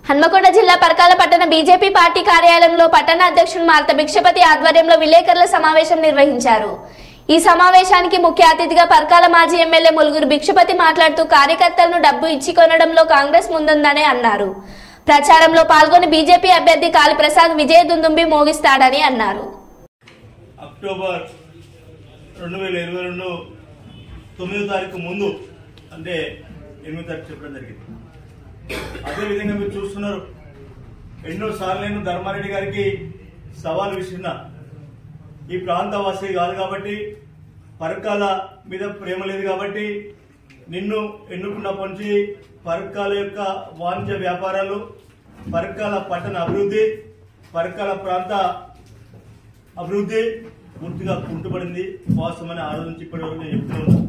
హన్మకొండ జిల్లా పరకాల పట్టణ BJP party కార్యాలయంలో పట్టణ అధ్యక్షుడు మార్త భిక్షపతి ఆధ్వర్యంలో విలేకరుల సమావేశం నిర్వహించారు ఈ సమావేశానికి ముఖ్య అతిథిగా పరకాల మాజీ ఎమ్మెల్యే ములుగురు భిక్షపతి మాట్లాడుతూ కార్యకర్తలను డబ్బు ఇచ్చి కొనడంలో కాంగ్రెస్ ముందుందని అన్నారు ప్రచారంలో పాల్గొని బీజేపీ అభ్యర్థి కాళీప్రసాద్ విజయ దుందుంబి మోగిస్తాడని అన్నారు అక్టోబర్ రెండు వేల ఇరవై రెండు తొమ్మిదో తారీఖు ముందు అంటే ఎనిమిదో తారీఖు చెప్పడం జరిగింది అదేవిధంగా మీరు చూస్తున్నారు ఎన్నో సార్లు నేను ధర్మారెడ్డి గారికి సవాల్ విసిరిన ఈ ప్రాంతవాసి కాదు కాబట్టి పరకాల మీద ప్రేమ లేదు కాబట్టి నిన్ను ఎన్నుకున్నప్పటి నుంచి పరకాల యొక్క వాణిజ్య వ్యాపారాలు పరకాల పట్టణ అభివృద్ధి పరకాల ప్రాంత అభివృద్ధి పూర్తిగా కుంటుపడింది వాస్తవమని ఆ రోజు నుంచి ఇప్పటి వరకు నేను చెప్తూ ఉన్నాను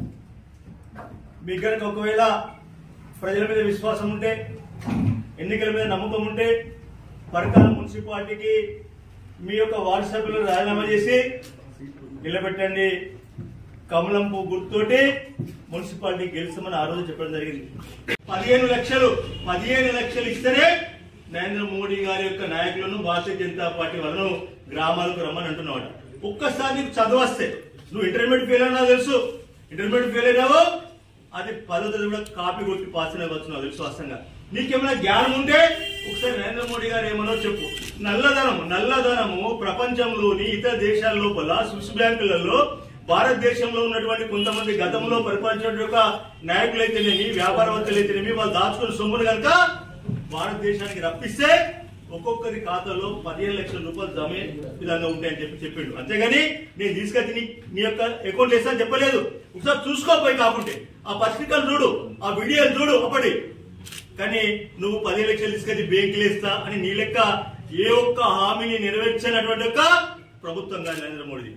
మీకు కనుక ఒకవేళ ప్రజల మీద విశ్వాసం ఉంటే ఎన్నికల మీద నమ్మకం ఉంటే పరకాల మున్సిపాలిటీకి మీ యొక్క వార్డు సభ్యులను రాజీనామా చేసి నిలబెట్టండి కమలం పువ్వు గుర్తుతోటి మున్సిపాలిటీ గెలుస్తామని ఆ రోజు చెప్పడం జరిగింది పదిహేను లక్షలు పదిహేను లక్షలు ఇస్తేనే నరేంద్ర మోడీ గారి యొక్క నాయకులను భారతీయ జనతా పార్టీ వాళ్ళను గ్రామాలకు రమ్మని అంటున్నాడు ఒక్కసారి నీకు చదువు వస్తే నువ్వు ఇంటర్మీడియట్ ఫెయిల్ అయినా తెలుసు ఇంటర్మీడియట్ ఫెయిల్ అయినావు అది పదో తరగతి కూడా కాపీ కొట్టి పాస్ అయినా వచ్చు నాకు తెలుసు వాస్తవంగా నీకేమైనా జ్ఞానం ఉంటే ఒకసారి నరేంద్ర మోడీ గారు ఏమన్నా చెప్పు నల్లధనము నల్లధనము ప్రపంచంలోని ఇతర దేశాల లోపల స్విస్ బ్యాంకులలో భారతదేశంలో ఉన్నటువంటి కొంతమంది గతంలో పరిపాలించిన యొక్క నాయకులైతేనేమి వ్యాపారవేత్తలైతేనేమి వాళ్ళు దాచుకున్న సొమ్మును కనుక భారతదేశానికి రప్పిస్తే ఒక్కొక్కరి ఖాతాలో పదిహేను లక్షల రూపాయలు జమే విధంగా ఉంటాయని చెప్పి చెప్పిండు అంతేగాని నేను తీసుకొచ్చి నీ నీ యొక్క అకౌంట్ వేస్తా అని చెప్పలేదు ఒకసారి చూసుకోపోయి కాకుంటే ఆ పత్రికలు చూడు ఆ వీడియోలు చూడు అప్పటి కానీ నువ్వు పదిహేను లక్షలు తీసుకొచ్చి బ్యాంకులు ఇస్తా అని నీ లెక్క ఏ ఒక్క హామీని నెరవేర్చినటువంటి యొక్క ప్రభుత్వం కాదు నరేంద్ర మోడీ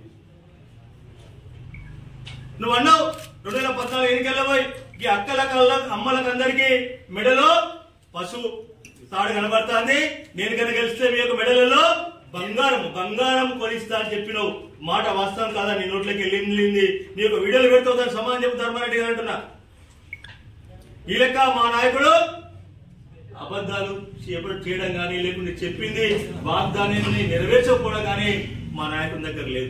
నువ్వు అన్నావు రెండు వేల పద్నాలుగు ఎన్నికల్లో పోయి ఈ అక్కలకు అమ్మలకు అందరికి మెడలో పశువు తాడు కనబడుతుంది నేను కనుక గెలిస్తే మీ యొక్క మెడలలో బంగారం బంగారం కొనిస్తా అని చెప్పినావు మాట వాస్తవం కాదా నీ నోట్లోకి వెళ్ళింది నీ యొక్క వీడియోలు పెడతావు దాని సమానం చెప్పు ధర్మారెడ్డి గారు అంటున్నా ఈ లెక్క మా నాయకుడు అబద్ధాలు చేప- చేయడం కానీ లేకుంటే చెప్పింది వాగ్దానాన్ని నెరవేర్చకపోవడం కానీ మా నాయకుడి దగ్గర లేదు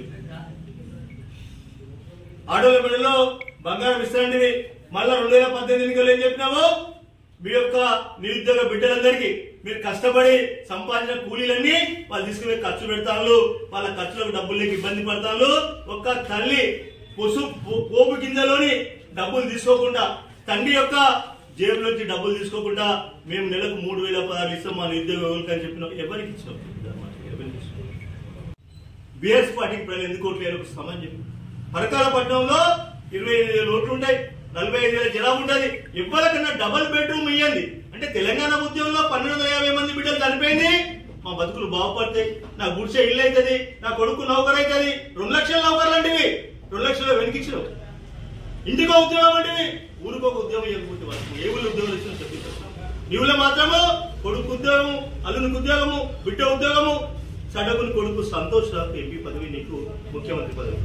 ఆటోల బిల్లులో బంగారం ఇస్తానండి మళ్ళా రెండు వేల పద్దెనిమిది ఎన్నికల్లో ఏం చెప్పినావు మీ యొక్క నిరుద్యోగ బిడ్డలందరికీ మీరు కష్టపడి సంపాదించిన కూలీలన్నీ వాళ్ళు తీసుకుని ఖర్చు పెడతాను వాళ్ళ ఖర్చులకు డబ్బులు లేక ఇబ్బంది పడతాను ఒక్క తల్లి పొసు పో- పోపు కిందలోని డబ్బులు తీసుకోకుండా తండ్రి యొక్క జేబులోంచి డబ్బులు తీసుకోకుండా మేము నెలకు మూడు వేల పదహారు ఇస్తాం మా నిరుద్యోగ అని చెప్పినాం ఎవరికి ఇచ్చినాం ఎవరికి ఇచ్చినాం బీఆర్ఎస్ పార్టీకి ప్రజలు ఎందుకు ఓట్లు వేయాలి ఒక సమానం చెప్పి పరకాల పట్టణంలో ఇరవై ఐదు వేల ఓట్లు ఉంటాయి నలభై ఐదు వేల జనాభా ఉంటుంది ఎవరికన్నా డబల్ బెడ్రూమ్ ఇయ్యండి అంటే తెలంగాణ ఉద్యమంలో పన్నెండు వందల యాభై మంది బిడ్డలు చనిపోయింది మా బతుకులు బాగుపడతాయి నా గుడిసె ఇల్లు అవుతుంది నా కొడుకు నౌకరు అవుతుంది రెండు లక్షల నౌకర్లు అంటివి రెండు లక్షల వెనకిచ్చినావు ఇంటికో ఉద్యోగం అంటివి ఊరికో ఒక ఉద్యోగం ఇవ్వకపోతే వాళ్ళకి ఏ ఊళ్ళో ఉద్యోగం ఇచ్చినా చెప్పిస్తారు నీవులో మాత్రము కొడుకు ఉద్యోగము అల్లునికి ఉద్యోగము బిడ్డ ఉద్యోగము సడకుని కొడుకు సంతోష్ రావు ఎంపీ పదవి నీకు ముఖ్యమంత్రి పదవి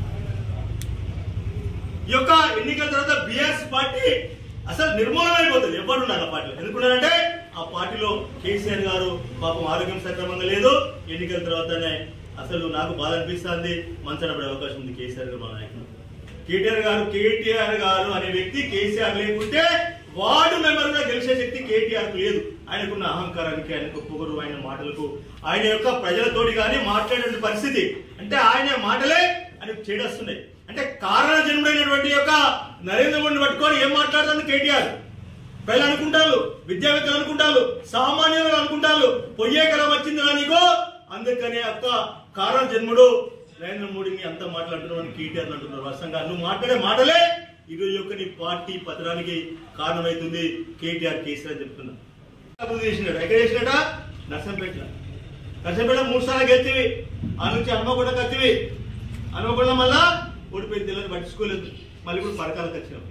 ఈ యొక్క ఎన్నికల తర్వాత బిఆర్ఎస్ పార్టీ అసలు నిర్మూలమైపోతుంది ఎవరు ఉన్నారు ఆ పార్టీలో ఎందుకున్నారంటే ఆ పార్టీలో కేసీఆర్ గారు పాపం ఆరోగ్యం సక్రమంగా లేదు ఎన్నికల తర్వాతనే అసలు నాకు బాధ అనిపిస్తుంది మంచన పడే అవకాశం ఉంది కేసీఆర్ గారు మా నాయకులు కేటీఆర్ గారు కేటీఆర్ గారు అనే వ్యక్తి కేసీఆర్ లేకుంటే వార్డు మెంబర్ గా గెలిచే శక్తి కేటీఆర్ కు లేదు ఆయనకున్న అహంకారానికి ఆయనకు పొగరు ఆయన మాటలకు ఆయన యొక్క ప్రజలతోటి కానీ మాట్లాడే పరిస్థితి అంటే ఆయన మాటలే ఆయనకు చేడొస్తున్నాయి అంటే కారణ జన్ముడైనటువంటి యొక్క నరేంద్ర మోడీని పట్టుకొని ఏం మాట్లాడుతుంది కేటీఆర్ ప్రజలు అనుకుంటారు విద్యావేత్తలు అనుకుంటారు సామాన్యులు అనుకుంటారు పొయ్యే కలం వచ్చింది రా నీకు అందుకనే అక్క కారణ జన్ముడు నరేంద్ర మోడీని అంత మాట్లాడుతున్నామని కేటీఆర్ అంటున్నారు వాస్తవంగా నువ్వు మాట్లాడే మాటలే ఈరోజు యొక్క నీ పార్టీ పతనానికి కారణమవుతుంది కేటీఆర్ కేసీఆర్ అని చెప్తున్నా అభివృద్ధి చేసినాడు ఎక్కడ చేసినాడా నర్సంపేట నర్సంపేట మూడు సార్లు గెలిచివి ఆ నుంచి హనుమకొండకు వచ్చివి హనుమకొండ మళ్ళా ఓడిపోయింది తెలియదు పట్టించుకోలేదు మళ్ళీ ఇప్పుడు పరకాలకు వచ్చినాం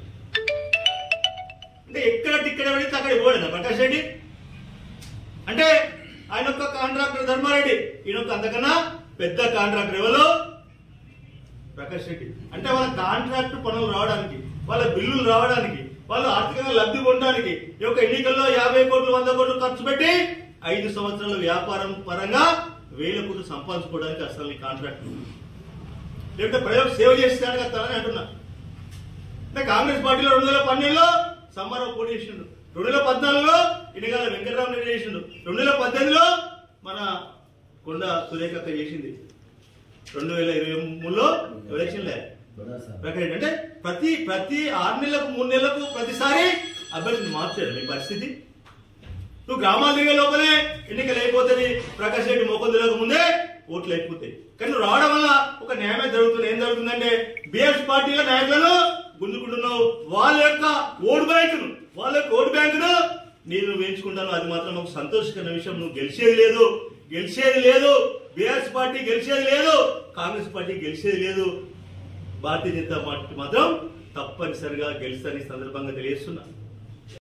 అంటే ఎక్కడ తిక్కడ పడితే అక్కడ ఇవ్వలేదా ప్రకాష్ రెడ్డి అంటే ఆయన ఒక కాంట్రాక్టర్ ధర్మారెడ్డి ఈయన ఒక అంతకన్నా పెద్ద కాంట్రాక్టర్ ఎవరు ప్రకాష్ రెడ్డి అంటే వాళ్ళ కాంట్రాక్ట్ పనులు రావడానికి వాళ్ళ బిల్లులు రావడానికి వాళ్ళు ఆర్థికంగా లబ్ధి పొందడానికి ఈ యొక్క ఎన్నికల్లో యాభై కోట్లు వంద కోట్లు ఖర్చు పెట్టి ఐదు సంవత్సరాల వ్యాపారం పరంగా వేల కోట్లు సంపాదించుకోవడానికి అసలు నీ కాంట్రాక్ట్ లేకపోతే ప్రజలకు సేవ చేసేదానికి వస్తానని అంటున్నా అంటే కాంగ్రెస్ పార్టీలో రెండు వేల పన్నెండులో సమ్మారావు పోటీ చేసిండు రెండు వేల పద్నాలుగులో ఇనగాల వెంకటరామరెడ్డి చేసిండు రెండు వేల పద్దెనిమిదిలో మన కొండ సురేఖక్క చేసింది రెండు వేల ఇరవై మూడులో ఎలక్షన్ లే ప్రకటన అంటే ప్రతి ప్రతి ఆరు నెలలకు మూడు నెలలకు ప్రతిసారి అభ్యర్థిని మార్చారు మీ పరిస్థితి నువ్వు గ్రామాలు తిరిగే లోపలే ఎన్నికలు అయిపోతుంది ప్రకాష్ రెడ్డి మోకం తిరగక ముందే ఓట్లు అయిపోతాయి కానీ నువ్వు రావడం వల్ల ఒక న్యాయమే జరుగుతుంది ఏం జరుగుతుందంటే బిఎస్ పార్టీల నాయకులను గుంజుకుంటున్నావు వాళ్ళ యొక్క ఓటు బ్యాంకును వాళ్ళ యొక్క ఓటు బ్యాంకును నేను వేయించుకుంటాను అది మాత్రం ఒక సంతోషకరమైన విషయం నువ్వు గెలిచేది లేదు గెలిచేది లేదు బిఆర్ఎస్ పార్టీ గెలిచేది లేదు కాంగ్రెస్ పార్టీ గెలిచేది లేదు భారతీయ జనతా పార్టీ మాత్రం తప్పనిసరిగా గెలుస్తాని సందర్భంగా తెలియజేస్తున్నా